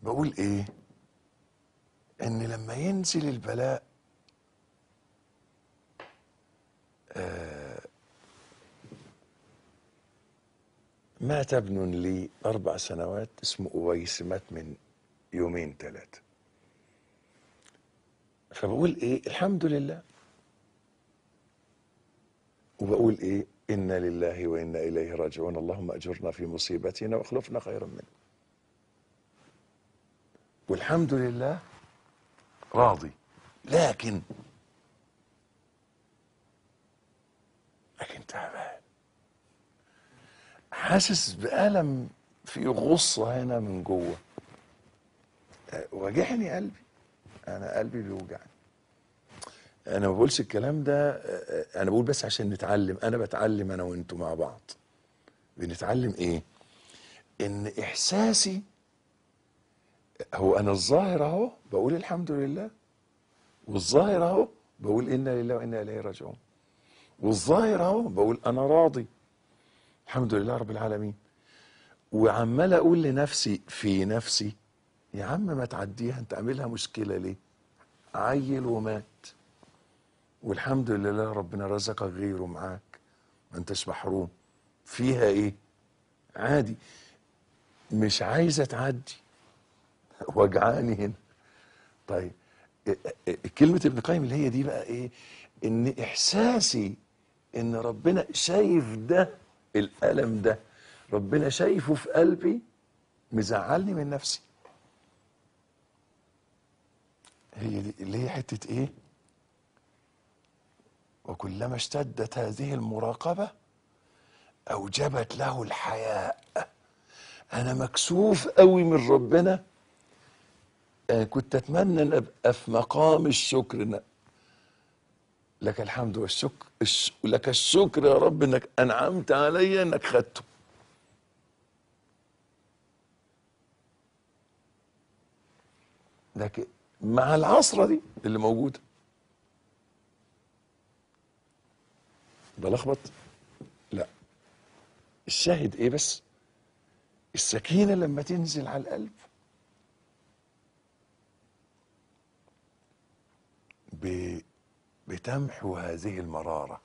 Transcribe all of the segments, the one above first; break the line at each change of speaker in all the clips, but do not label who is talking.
بقول ايه ان لما ينزل البلاء آه مات ابن لي اربع سنوات اسمه اويس مات من يومين ثلاثه فبقول ايه الحمد لله وبقول ايه انا لله وانا اليه راجعون اللهم اجرنا في مصيبتنا واخلفنا خيرا منه والحمد لله راضي لكن لكن تعبان حاسس بألم في غصة هنا من جوه أه، واجعني قلبي أنا قلبي بيوجعني أنا ما بقولش الكلام ده أه، أه، أنا بقول بس عشان نتعلم أنا بتعلم أنا وأنتوا مع بعض بنتعلم إيه؟ إن إحساسي هو انا الظاهر اهو بقول الحمد لله والظاهر اهو بقول انا لله وانا اليه راجعون والظاهر اهو بقول انا راضي الحمد لله رب العالمين وعمال اقول لنفسي في نفسي يا عم ما تعديها انت عاملها مشكله ليه عيل ومات والحمد لله ربنا رزقك غيره معاك ما انتش محروم فيها ايه عادي مش عايزه تعدي وجعاني هنا طيب إ- إ- كلمة ابن القيم اللي هي دي بقى ايه ان احساسي ان ربنا شايف ده الالم ده ربنا شايفه في قلبي مزعلني من نفسي هي دي اللي هي حتة ايه وكلما اشتدت هذه المراقبة أوجبت له الحياء أنا مكسوف قوي من ربنا آه، كنت اتمنى ان ابقى في مقام الشكر إن لك الحمد والشكر الش... لك الشكر يا رب انك انعمت علي انك خدته لكن مع العصرة دي اللي موجودة بلخبط لا الشاهد ايه بس السكينة لما تنزل على القلب ب- بتمحو هذه المرارة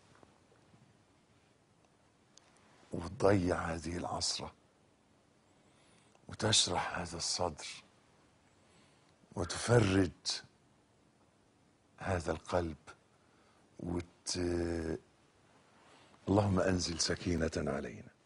وتضيع هذه العصرة وتشرح هذا الصدر وتفرج هذا القلب وت... اللهم أنزل سكينة علينا